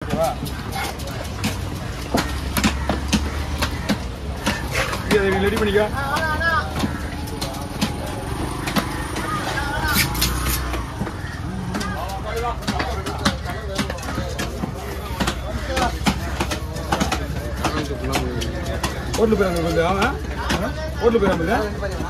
ஓகேவா இது அதை ரெடி பண்ணிக்கோ ஹோட்டல் போயிடாம வந்து அவன் ஹோட்டல் போயிடாம இல்லை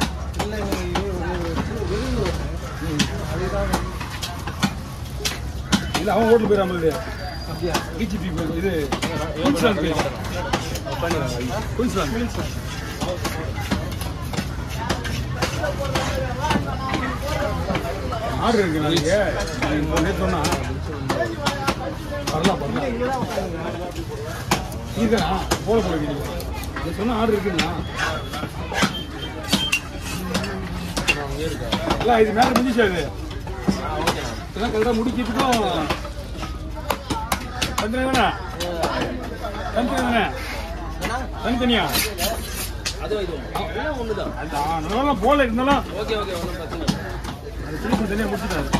இல்லை அவன் ஹோட்டல் போயிடாம இல்லையா பிஜிபி இது குயின்ஸ்லாந்து போயிருக்கான் குயின்ஸ்லாந்து ஆர்டர் இருக்கு நாளைக்கு நீங்க நேற்று சொன்னா வரலாம் வரலாம் இருக்கா போல போல நீங்க நீ சொன்ன ஆர்டர் இருக்குண்ணா இல்லை இது மேலே முடிஞ்சா இது இதெல்லாம் கரெக்டாக முடிக்கிறதுக்கும் தனித்தனி தானே தனித்தனி தானே தனித்தனியா அதுவும் இதுவும் ஒண்ணுதான் அந்த அதெல்லாம் போல இருந்தாலும் ஓகே ஓகே ஒன்றும் பிரச்சனை இல்லை அது பிடிக்கும் தனியாக முடிச்சுட்டாரு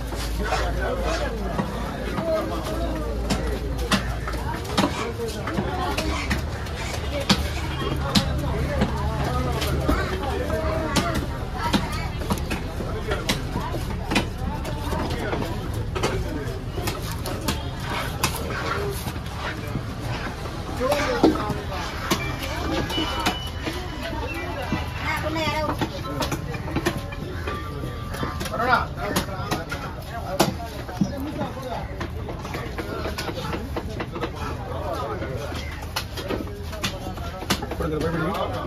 கொடுக்குற பயப்படுங்க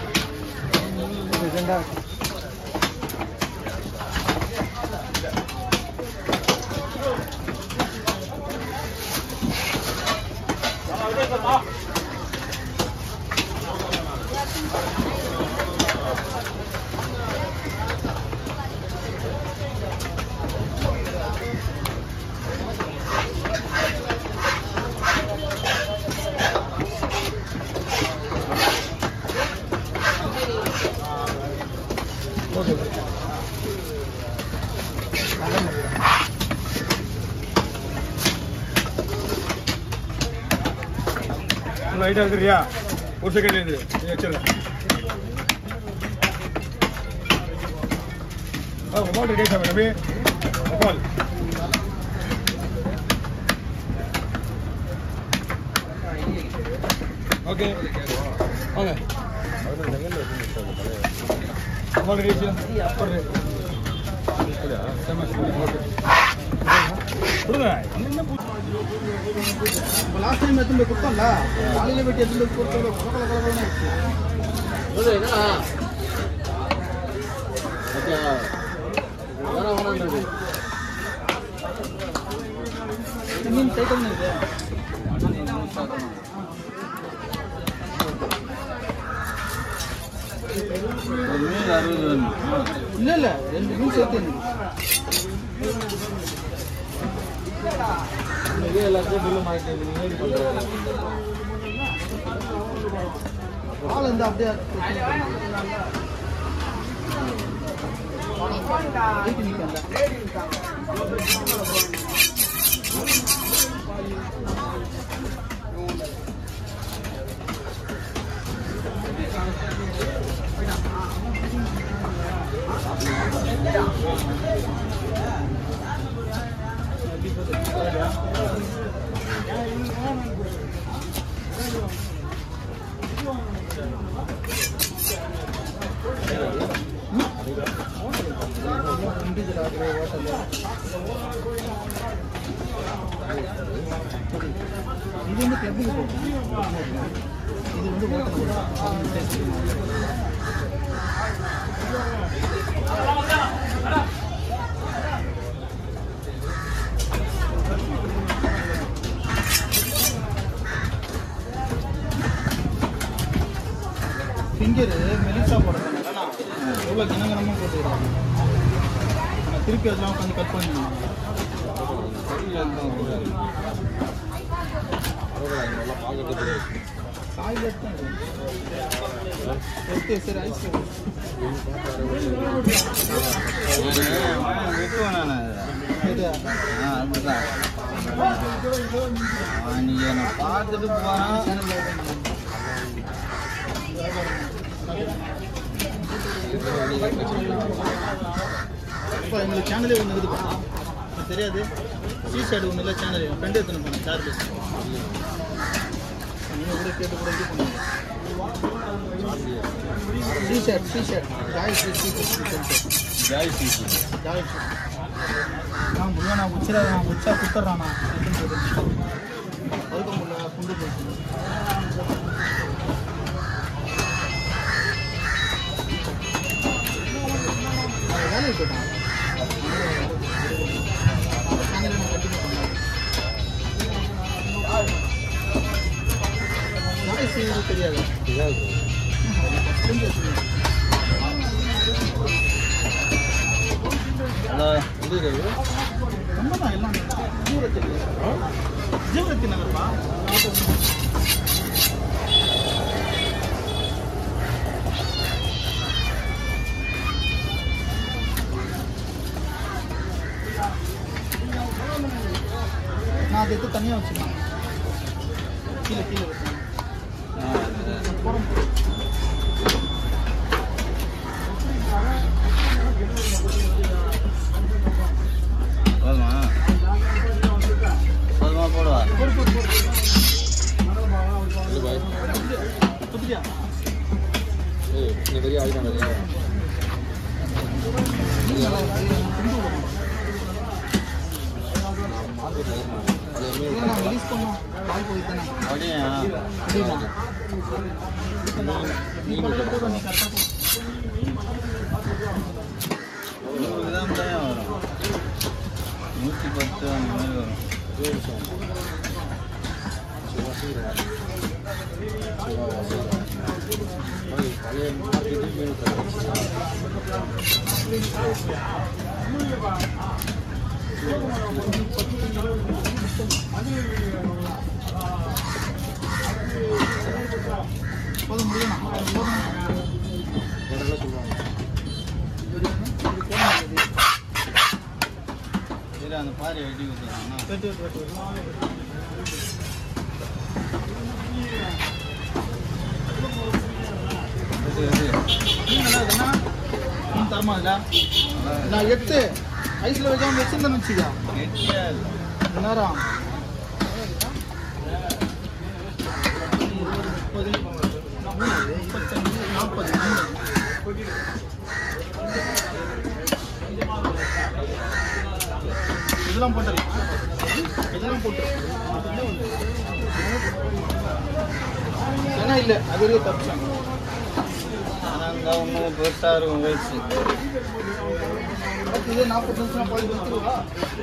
ஓகே ரைட்டாக இருக்கிறியா ஒரு செகண்ட் இருந்து நீ வச்சிடறேன் ஆ மொபைல் ரெடி ஆகிட்டா ரவி மொபைல் ஓகே வாங்க மொபைல் ரெடி ஆச்சு அப்புறம் கொடுங்க என்ன பூ லாஸ்ட் டைம் எடுத்துட்டு போய் கொடுத்தோம்ல காலையில வெட்டி எடுத்துட்டு போய் கொடுத்தோம் கொல கொல கொலன்னு ஆயிடுச்சு. இது என்னடா ஓகே வேணாம் வேணான்றது மீன் டைட்டன் இருக்கு ஒரு மீன் அறுபது ரூபா இல்ல இல்ல ரெண்டு மீன் சேர்த்து எனக்கு. இதே எல்லாத்தையும் பில்லு மாற்றி நீங்கள் பண்ணுறது ஆள் வந்து அப்படியே வீட்டு நிக்கல. இண்டிவிஜுவல் ஆர்டர் ஹோட்டல் இது வந்து கிளப்புக்கு போகும் இது வந்து ஹோட்டல் ஃபிங்கரு மெலிசா போடுறாங்க எவ்வளோ கனகனமாக போட்டுக்கிறாங்க ஆனால் திருப்பி அதெல்லாம் கொஞ்சம் கட் பண்ணிடணும் காய் தான் ஓகே சரி ஐஸ் வெட்டுவேன் நான் இது ஆ அப்படிதான் நீங்க என்ன பார்த்துட்டு போனா இப்போ எங்களுக்கு சேனலே ஒன்று இருக்குதுப்பா எனக்கு தெரியாது சி சைடு ஒன்று இல்லை சேனல் என் ஃப்ரெண்டு எடுத்துன்னு போனேன் சார்ஜஸ் நீங்கள் கூட கேட்டு கூட இது பண்ணுங்க சி ஷர்ட் சி ஷர்ட் ஜாய் சி சி ஜாய் சிசி ஜாய் நான் முன்னா நான் உச்சிரா நான் உச்சா குத்துறானா அதுக்கு முடியல குண்டு போச்சு அவன் வேலைக்கு போயிட்டான் சேனல் நான் கண்டினியூ பண்ணேன் ஜாய் சி தெரியாது ஹலோ இது இருக்கு. நம்மதான் எல்லாம் ஜீவரத்தி ஜீவரத்தி நகர்ப்பா நான் அதை எடுத்து தனியாக வச்சுக்கேன் கீழே கீழே வச்சேன் ஆ, இது. போகிறோம் போதுமா போதுமா போடுவா போடு போடு போடு இது பாய் குத்துட்டியா ஏய் நீ பெரிய ஆயிட்டான் இல்லையா அது இல்லை, நான் ரிலீஸ் பண்ணோம் கால் போய் தானே அப்படியா நீ பக்கத்தில் போதும் நீ கரெக்டாக போ நூறு கிராம் தான் வரும் நூற்றி பத்து அந்த மாதிரி வரும் பழைய மார்க்கெட்டில் மீன் தர போதும் முடியுமா போதும் என்னெல்லாம் சொல்லுவாங்க சரி அந்த பாரி வெட்டி கொடுத்துருக்காங்கன்னா வெட்டு வெட்டு வெட்டு வெட்டி வெட்டி மீன் நல்லா இருக்குண்ணா மீன் தரமா இல்லை நான் எடுத்து ஐஸில் வைக்காம வச்சிருந்தேன்னு வச்சுக்கா கெட்டியா இல்லை நேரம் முப்பது முப்பத்தஞ்சு நாற்பது இதெல்லாம் போட்டு இதெல்லாம் போட்டு ஏன்னா இல்லை அது வரையும் தப்பிச்சாங்க ஆனால் இருந்தால் இன்னும் பெருசாக இருக்கும் வயசு பட் இதே நாற்பது நிமிஷம் போய் கொடுத்துருவா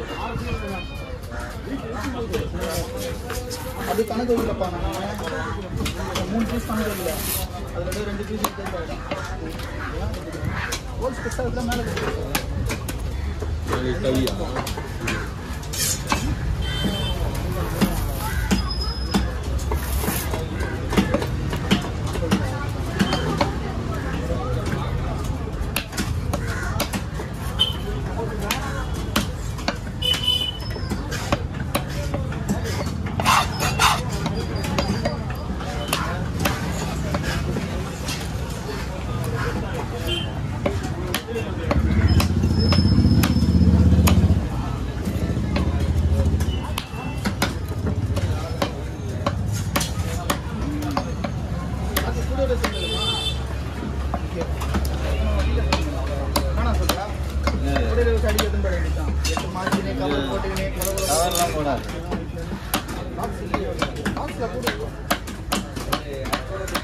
அது கணக்கு இல்லைப்பா நான் மூணு பீஸ் கணக்கு இல்லை அதில் அப்படியே ரெண்டு பீஸ் ஹோல் ஸ்பெஷல் மேலே கையா அது கூட சொல்லுமா வேணாம் சொல்றா கூட வச்சு அடிக்க எதுவும் போட வேண்டியதான் எட்டு மாற்றினே கவர் போட்டுக்கினே கவர் கவர்லாம் போடாது பாக்ஸில் போடு